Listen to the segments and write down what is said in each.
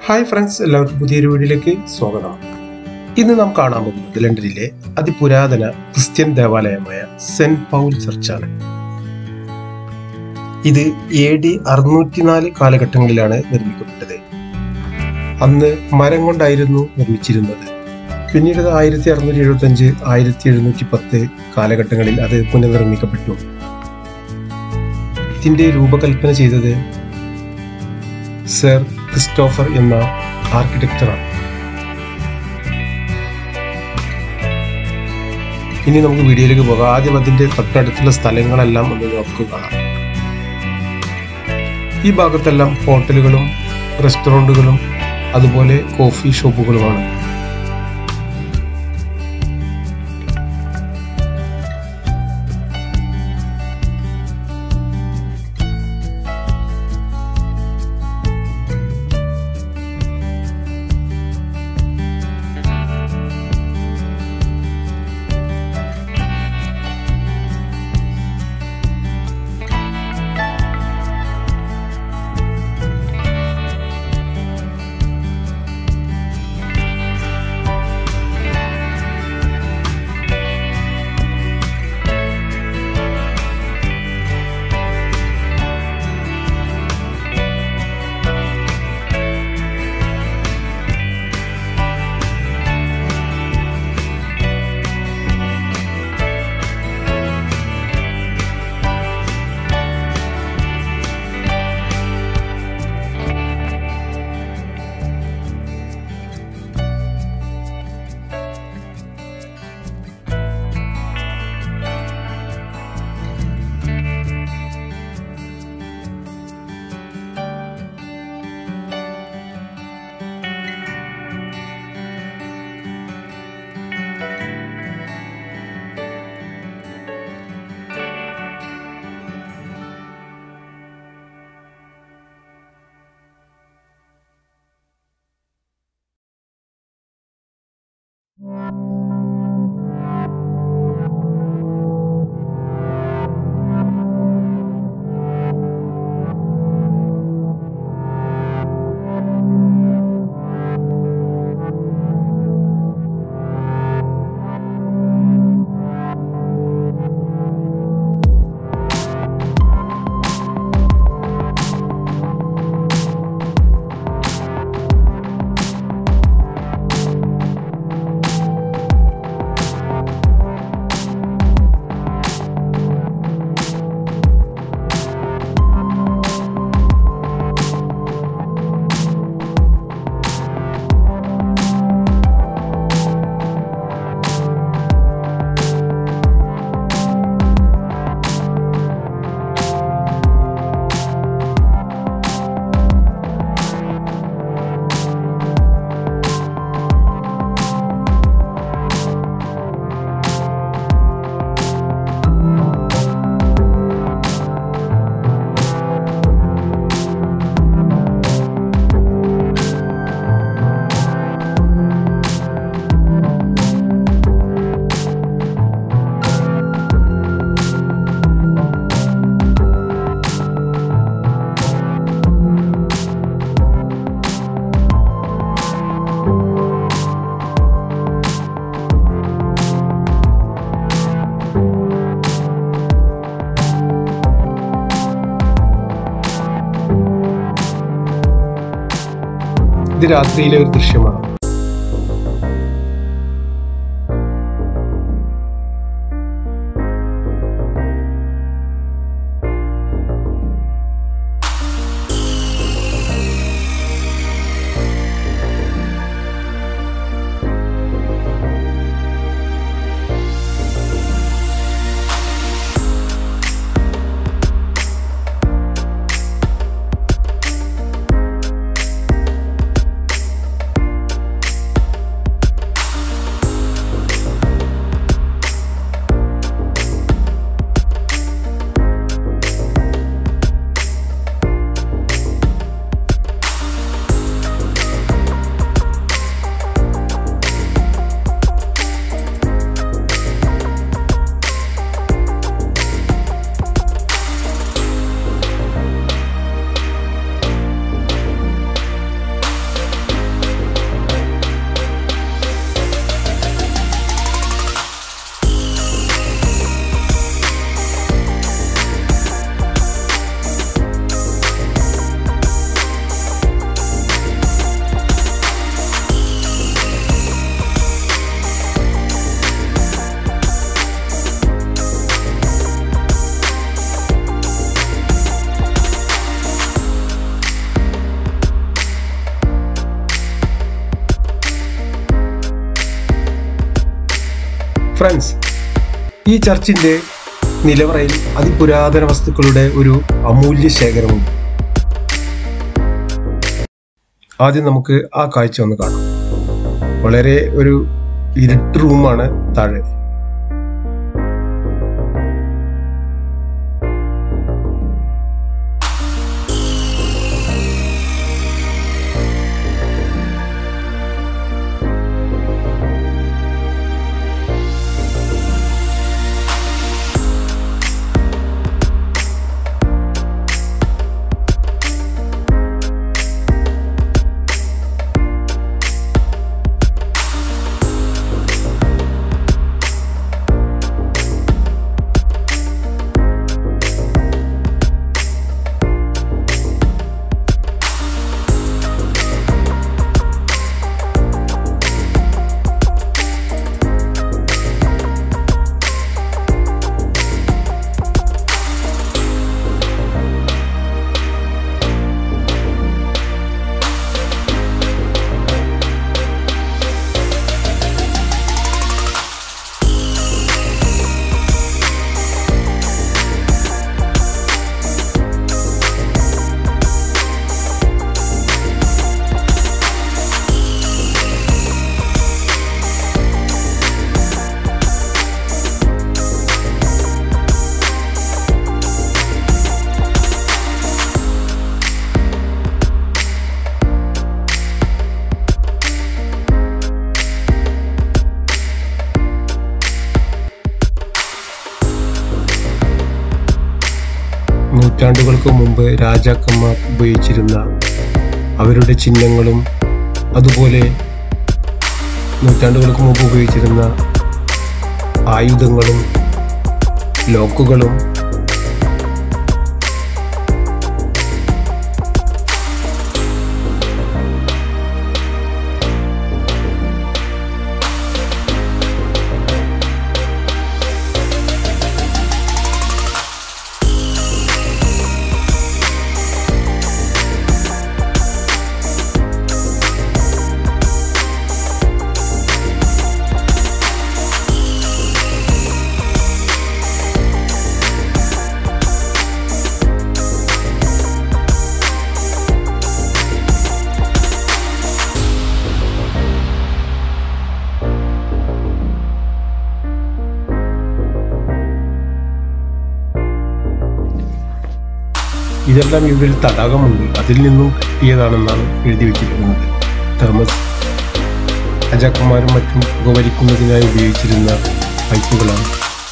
hi friends എല്ലാവർക്കും പുതിയൊരു വീഡിയോയിലേക്ക് സ്വാഗതം ഇന്ന് നാം കാണാൻ പോകുന്നത് ലണ്ടനിലെ അതിപുരാതന ക്രിസ്ത്യൻ ദേവാലയമായ സെന്റ് പൗൾ ചർച്ചാണ് ഇത് എ ഡി അറുന്നൂറ്റിനാല് കാലഘട്ടങ്ങളിലാണ് നിർമ്മിക്കപ്പെട്ടത് അന്ന് മരം കൊണ്ടായിരുന്നു നിർമ്മിച്ചിരുന്നത് പിന്നീട് ആയിരത്തി അറുന്നൂറ്റി എഴുപത്തി അഞ്ച് ആയിരത്തി എഴുന്നൂറ്റി പത്ത് കാലഘട്ടങ്ങളിൽ അത് പുനർനിർമ്മിക്കപ്പെട്ടു ഇതിന്റെ രൂപകൽപ്പന ചെയ്തത് സർ ക്രിസ്റ്റോഫർ എന്ന ആർക്കിടെക്ചറാണ് ഇനി നമുക്ക് വീഡിയോയിലേക്ക് പോകാം ആദ്യം അതിന്റെ തൊട്ടടുത്തുള്ള സ്ഥലങ്ങളെല്ലാം ഒന്ന് നമുക്ക് കാണാം ഈ ഭാഗത്തെല്ലാം ഹോട്ടലുകളും റെസ്റ്റോറൻറ്റുകളും അതുപോലെ കോഫി ഷോപ്പുകളുമാണ് ഇത് രാത്രിയിലെ ഒരു ദൃശ്യമാണ് ഫ്രണ്ട്സ് ഈ ചർച്ചിന്റെ നിലവറയിൽ അതിപുരാതന വസ്തുക്കളുടെ ഒരു അമൂല്യ ശേഖരമുണ്ട് ആദ്യം നമുക്ക് ആ കാഴ്ച ഒന്ന് കാണാം വളരെ ഒരു ഇരുട്ട് റൂമാണ് താഴെ നൂറ്റാണ്ടുകൾക്ക് മുമ്പ് രാജാക്കന്മാർ ഉപയോഗിച്ചിരുന്ന അവരുടെ ചിഹ്നങ്ങളും അതുപോലെ നൂറ്റാണ്ടുകൾക്ക് മുമ്പ് ഉപയോഗിച്ചിരുന്ന ആയുധങ്ങളും ലോക്കുകളും ഇതെല്ലാം ഇവിടെ ഒരു തടാകമുണ്ട് അതിൽ നിന്നും കിട്ടിയതാണെന്നാണ് എഴുതി വെച്ചിരിക്കുന്നത് തെർമസ് രാജാക്കന്മാരും മറ്റും പുകവലിക്കുന്നതിനായി ഉപയോഗിച്ചിരുന്ന പൈപ്പുകളാണ്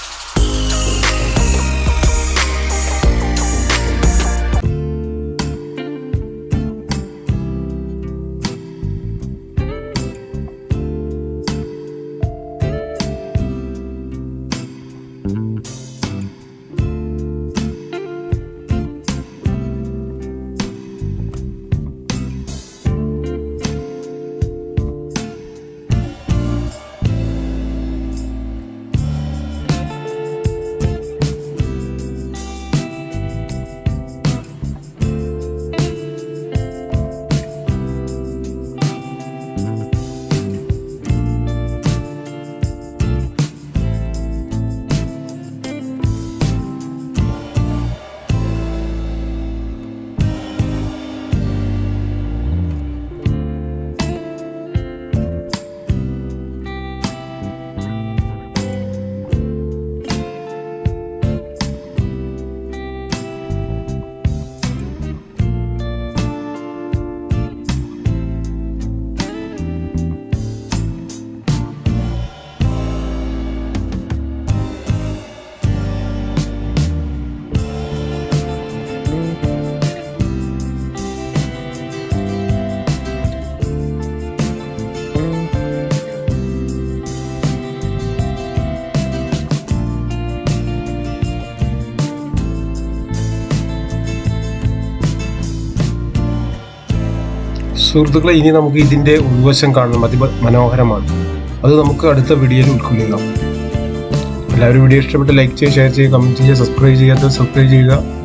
സുഹൃത്തുക്കളെ ഇനി നമുക്ക് ഇതിന്റെ ഉൾവശം കാണണം അതി മനോഹരമാണ് അത് നമുക്ക് അടുത്ത വീഡിയോയിൽ ഉൾക്കൊള്ളുക എല്ലാവരും വീഡിയോ ഇഷ്ടപ്പെട്ട് ലൈക്ക് ചെയ്യുക ഷെയർ ചെയ്യുക കമന്റ് ചെയ്യുക സബ്സ്ക്രൈബ് ചെയ്യാത്ത സബ്സ്ക്രൈബ് ചെയ്യുക